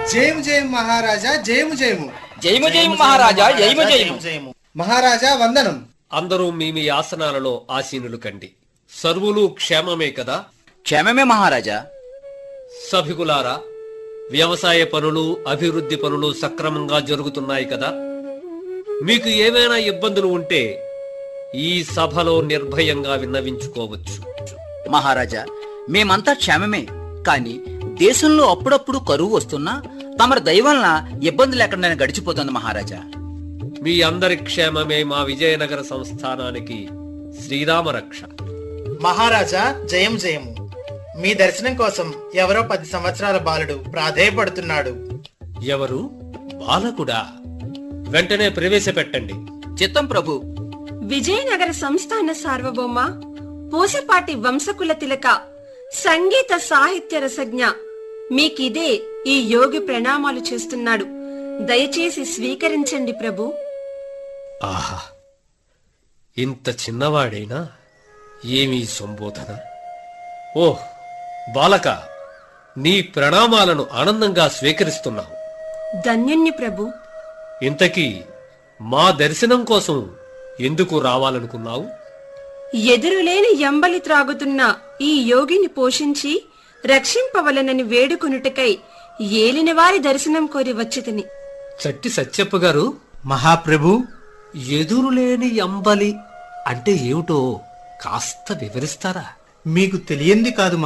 జయము జయము మహారాజా జయము జయము జయము జయము మహారాజా జయము జయము జయము మహారాజా వందనం అందరూ మీ మీ ఆసనాలలో ఆసీనులు కండి సర్వులు క్షేమమే కదా క్షేమమే మహారాజా సభికులారా వ్యవసాయ పనులు అభివృద్ధి పనులు సక్రమంగా జరుగుతున్నాయి కదా మీకు ఏమైనా ఇబ్బందులు ఉంటే ఈ సభలో నిర్భయంగా విన్నవించుకోవచ్చు మహారాజా మేమంతా క్షేమమే కాని దేశంలో అప్పుడప్పుడు కరువు వస్తున్నా తమరి దయవలన ఇబ్బంది లేకుండా గడిచిపోతుంది మహారాజా మీ అందరి క్షేమమే మా విజయనగర సంస్థానానికి శ్రీరామ రక్ష మహారాజా జయం జయము మీ దర్శనం కోసం ఎవరో పది సంవత్సరాల బాలుడు ప్రాధేయపడుతున్నాడు ఎవరు బాలకుడా వెంటనే ప్రవేశపెట్టండి చిత్తం ప్రభు విజయనగర సంస్థాన సార్వభౌమ పూసపాటి వంశకుల తిలక సంగీత సాహిత్య రసజ్ఞ మీకిదే ఈ యోగి ప్రణామాలు చేస్తున్నాడు దయచేసి స్వీకరించండి ప్రభు ఆహా ఇంత చిన్నవాడైనా ఏమీ సంబోధన ఓహ్ బాలక నీ ప్రణామాలను ఆనందంగా స్వీకరిస్తున్నావు ధన్యుణ్ణి ప్రభు ఇంతకీ మా దర్శనం కోసం ఎందుకు రావాలనుకున్నావు ఎదురులేని ఎంబలి త్రాగుతున్న ఈ యోగిని పోషించి రక్షింపవలనని వేడుకొనుటకై ఏలినవారి దర్శనం కోరి వచ్చితిని చట్టి సత్యప్ప గారు మహాప్రభు ఎదురులేని అంబలి అంటే ఏమిటో కాస్త వివరిస్తారా మీకు తెలియంది కాదు